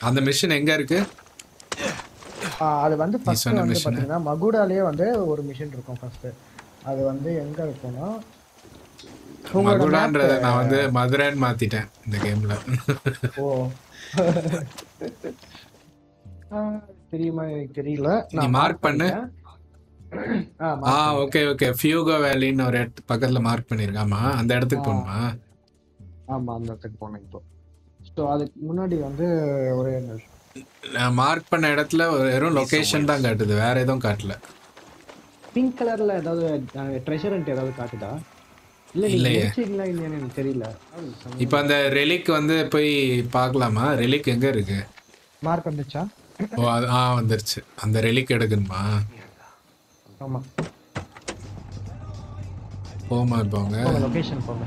அந்த மிஷின் எங்க இருக்கு ஆ, அது வந்து ஃபர்ஸ்ட் சொன்ன வந்து mission. பாத்தீங்கன்னா மகுடாலேயே வந்து ஒரு மிஷின் இருக்கும் ஃபர்ஸ்ட் அது வந்து எங்க இருக்கும்னா உங்களோட மகுடான்றத map- நான் வந்து மதுரைன்னு மாத்திட்டேன் இந்த கேம்ல ஓ ஆ, தெரியுமா எனக்கு தெரியல நீ mark பண்ணு. பண்ணிட்டேன். ஆ, mark ஆ பண்ணிட்டேன். ஓகே ஓகே ஃபியூகோ வேலின்னு ஒரு இடத்து பக்கத்துல மார்க் பண்ணிருக்காமா அந்த இடத்துக்கு ஆ. போகணுமா ஆமா அந்த இடத்துக்கு போனேன் இப்போ ஸோ அதுக்கு முன்னாடி வந்து ஒரே நிமிஷம் நான் மார்க் பண்ண இடத்துல வெறும் லொகேஷன் தான் காட்டுது வேற எதுவும் காட்டல பிங்க் கலர்ல ஏதாவது ட்ரெஷரண்ட் ஏதாவது காட்டுதா இல்ல நீங்க இல்லையே. முடிச்சிங்களா இல்லையான்னு எனக்கு தெரியல இப்போ அந்த ரெலிக் வந்து போய் பார்க்கலாமா ரெலிக் எங்க இருக்கு மார்க் வந்துச்சா ஓ அது ஆ வந்துருச்சு அந்த ரெலிக் எடுக்கணுமா ஆமா போமா போங்க போங்க லொகேஷன் போங்க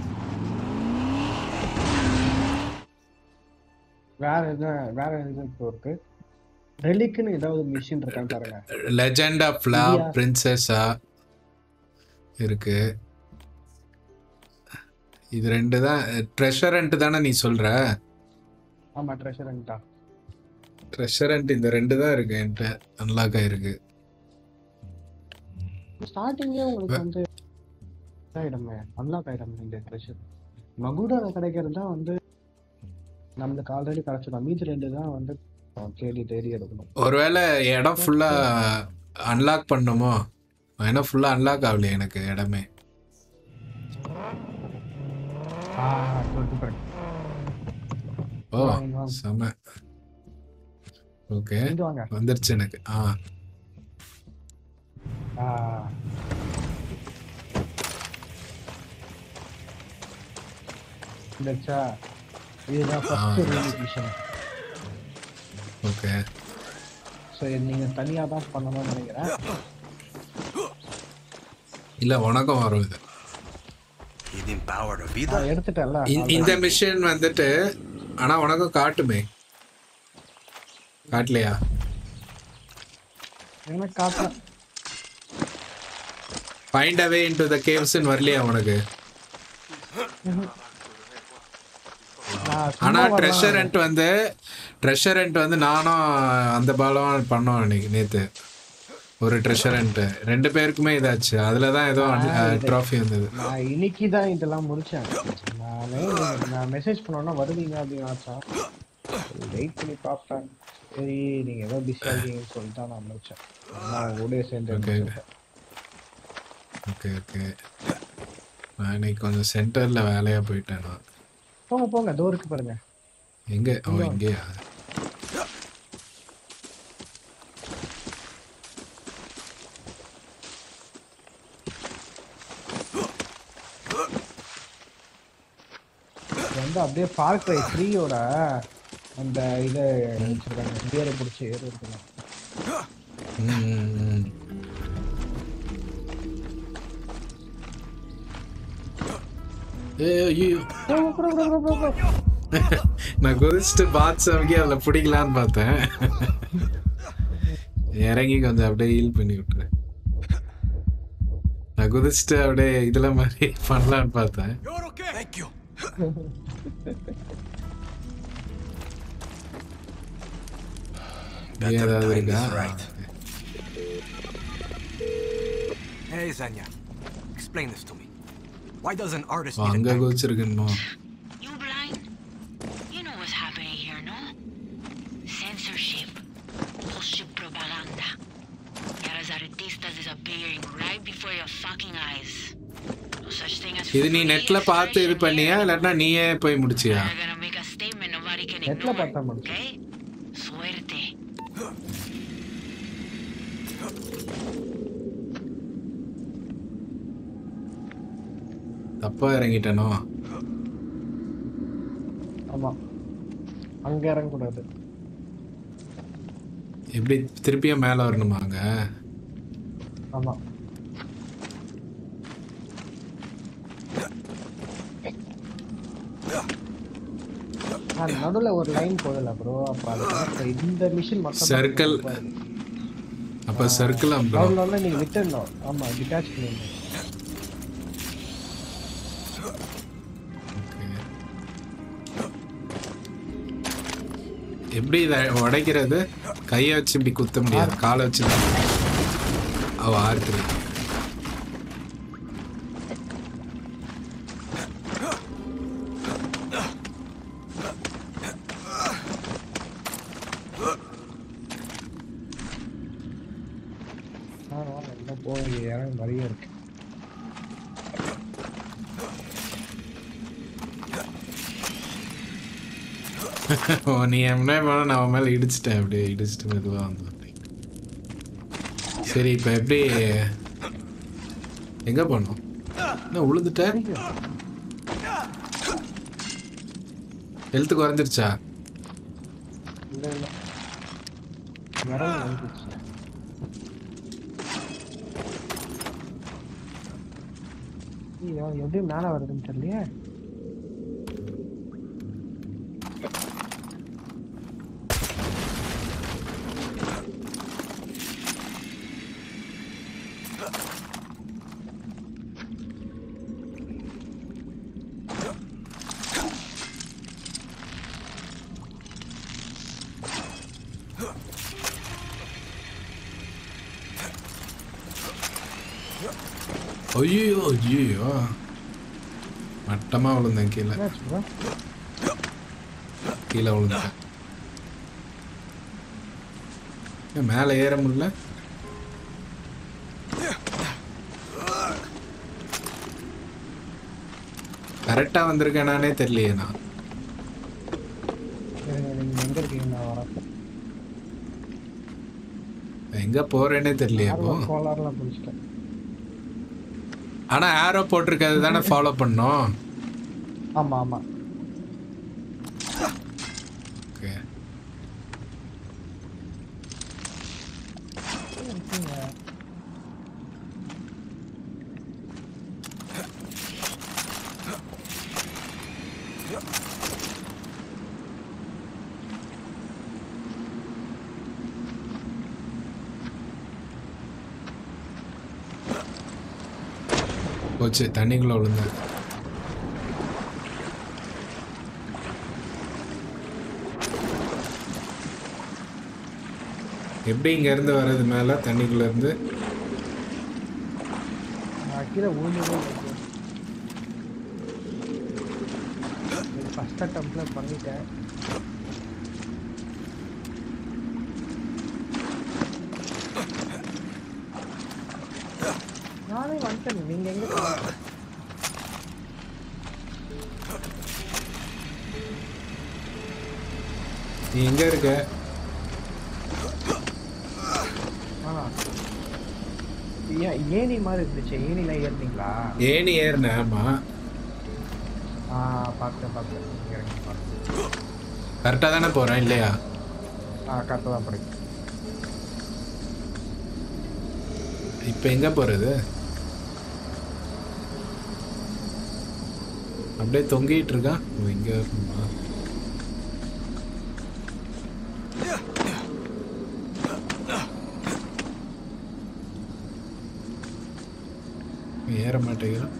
வேற என்ன வேற எது இப்போ இருக்கு ரெலிக்குன்னு ஏதாவது மிஷின் இருக்கான்னு பாருங்க லெஜெண்ட் ஆஃப் லா India. பிரின்சஸா இருக்கு இது ரெண்டு தான் ட்ரெஷரண்ட் தானே நீ சொல்ற ஆமா ட்ரெஷரண்டா ட்ரெஷரண்ட் இந்த ரெண்டு தான் இருக்கு என்கிட்ட அன்லாக் ஆயிருக்கு ஸ்டார்டிங்லேயே உங்களுக்கு வந்து இதாயிடுமே அன்லாக் ஆயிடும் இந்த ட்ரெஷர் மகுடால கிடைக்கிறது தான் வந்து நம்மளுக்கு ஆல்ரெடி கிடைச்சிடும் மீதி ரெண்டு தான் வந்து தேடி தேடி எடுக்கணும் ஒருவேளை இடம் ஃபுல்லா அன்லாக் பண்ணுமோ ஏன்னா ஃபுல்லா அன்லாக் ஆகலையே எனக்கு இடமே ஆ சொல்லிட்டு பாருங்க. ஓ வாங்க, வாங்க. செம ஓகே இங்க வாங்க வந்துருச்சு எனக்கு ஆ ஆ. வந்துருச்சா இதுதான் first release mission okay so நீங்க தனியா தான் பண்ணணும்னு நினைக்கிறேன் இல்ல உனக்கும் வரும் இது Healing power of vida. நான் எடுத்துட்டேன்ல இந்த- இந்த மிஷின் வந்துட்டு ஆனா உனக்கும் காட்டுமே காட்டலையா எனக்கு காட்டல ஃபைண்ட் அவே இன்டு த கேவ்ஸ்னு வரலையா உனக்கு நான் சும்மா ஆனா வரலாம். ட்ரெஷரண்ட் வந்து ட்ரெஷரண்ட் வந்து நானும் அந்த பாலம் பண்ணோம் அன்னைக்கு நேத்து ஒரு ட்ரெஷரண்ட் ரெண்டு பேருக்குமே இதாச்சு அதுல தான் ஏதோ ட்ராஃபி வந்தது நான் இன்னைக்கு தான் இதெல்லாம் முடிச்சேன் நானே நான் மெசேஜ் பண்ணோன்னா வருவீங்க அப்படின்னு ஆச்சா வெயிட் பண்ணி பார்த்தேன் சரி நீங்க ஏதோ பிஸி ஆகீங்கன்னு சொல்லிட்டு தான் நான் முடிச்சேன் நான் கூட சேர்ந்து Okay. முடிச்சிட்டேன். ஓகே ஓகே நான் இன்னைக்கு கொஞ்சம் சென்டர்ல வேலையா போயிட்டேன் நான் போங்க போங்க டோருக்கு பாருங்க எங்க ஓ இங்கேயா இது வந்து அப்படியே பார்க் த்ரீயோட அந்த இதை வச்சிருக்காங்க பியரை பிடிச்சி ஏறு இருக்கலாம் ம், ம், ம். ஏய், ஐயோ. நான் குதிச்சுட்டு பாத் சமைக்கி அதில் பிடிக்கலான்னு பார்த்தேன் இறங்கி கொஞ்சம் அப்படியே ஹீல் பண்ணி விட்டுறேன் நான் குதிச்சுட்டு அப்படியே இதுல மாதிரி பண்ணலான்னு பார்த்தேன் You're okay. Thank you. இங்கே ஏதாவது time இருக்கா is right. Hey, Zanya. Explain this to me. Why does an artist O, need a அங்க tank? குதிச்சிருக்கணுமோ You blind? You know what's happening here, no? Censorship. Bullshit propaganda. Yet as artistas disappearing right before your fucking eyes. No such thing as இது நீ free நெட்ல பார்த்து இது expression பண்ணியா here. இல்லாட்டினா நீயே போய் முடிச்சியா You're gonna make a statement nobody can நெட்ல ignore, பார்த்தா முடிச்சேன். okay? Suerte. தப்பா இறங்கிட்டனோ ஆமா அங்க இறங்கக்கூடாது எப்படி திருப்பியும் மேல வரணுமாங்க ஆமா ஆ, நடுவுல ஒரு லைன் போதல ப்ரோ அப்ப அது இந்த மிஷின் மட்டும் Circle. அப்ப சர்க்கிள் அம்புறோம் அவ்வளோ நீங்க விட்டுடணும் ஆமா டிட்டாச் பண்ணிடணும் எப்படி இதை உடைக்கிறது கையை வச்சு இப்படி குத்த முடியாது காலை வச்சு தான். அவ ஆர்த்திரி ஆ என்ன போய் இறங்க நிறைய இருக்கு ஓ நீ என் முன்னாடி போனா நான் அவன் மேலே இடிச்சிட்டேன் அப்படியே இடிச்சிட்டு மெதுவாக வந்து சரி இப்போ எப்படி எங்கே போனோம் என்ன உழுதுட்ட ஹெல்த்து குறைஞ்சிருச்சா இல்ல இல்ல இறங்க வந்துச்சு ஐயோ எப்படி மேல வருதுன்னு தெரியலையே ஐயோ ஐயோ மட்டமாக விழுந்தேன் கீழே என்னாச்சு bro? கீழே விழுந்தேன் ஏன் மேலே ஏற முடியல கரெக்டாக வந்திருக்கேனானே தெரியலையே நான் இருங்க, நீங்க எங்க இருக்கீங்க நான் வரேன் எங்கே போகிறேனே தெரியலையே இப்போ ஆர்வம் கோளாறுலாம் பிடிச்சிட்டேன் ஆனால் ஆரோ போட்டிருக்கிறது தானே ஃபாலோ பண்ணோம் ஆமா ஆமா ஓகே இருக்கீங்க. போச்சு தண்ணிக்குள்ளே விழுந்தேன் எப்படி இங்கேருந்து வர்றது மேலே தண்ணிக்குள்ளேருந்து நான் கீழே விழுந்ததே ஃபர்ஸ்ட் அட்டம்ப்ட்ல பண்ணிட்டேன் நானே வந்துட்டேன் நீங்க எங்க போனீங்க? நீ எங்கே இருக்க ஆ ஏன் ஏணி மாதிரி இருந்துச்சு ஏணில ஏறினீங்களா ஏணி ஏறினேன் ஆமாம் ஆ பார்த்தேன் பார்த்தேன் இங்க இறங்கி பார்த்தேன் கரெக்டாக தானே போகிறேன் இல்லையா ஆ கரெக்டாக தான் படிக்கும் இப்போ எங்கே போகிறது அப்படியே தொங்கிட்டு இருக்கான் ஓ இங்கே வரணுமா ஏற மாட்டேங்கிறான்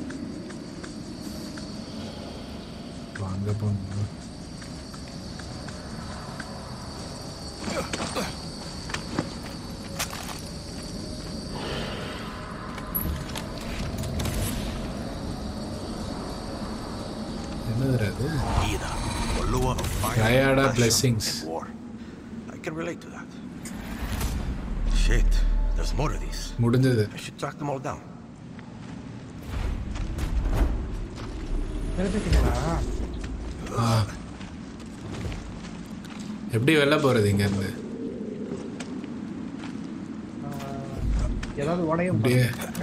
வாங்க போகணுமா என்னது அது Ida, or Lua of fire. Triada passion, blessings. and War. I can relate to that. Shit, there's more of these. முடிஞ்சது I should track them all down. நிறுத்திட்டீங்களா ஆ எப்படி வெளில போகிறது இங்கேருந்து ஏதாவது உடையும் அப்படியே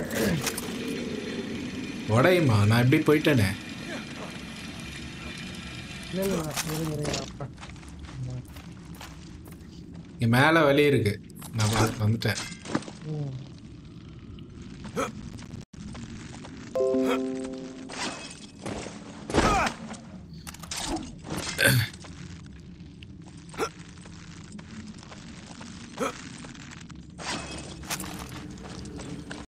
உடையுமா நான் எப்படி போயிட்டேனே இல்லை இல்லை இருங்க இருங்க அப்ப இங்கே மேலே வழி இருக்கு நான் வ- வந்துட்டேன் ம்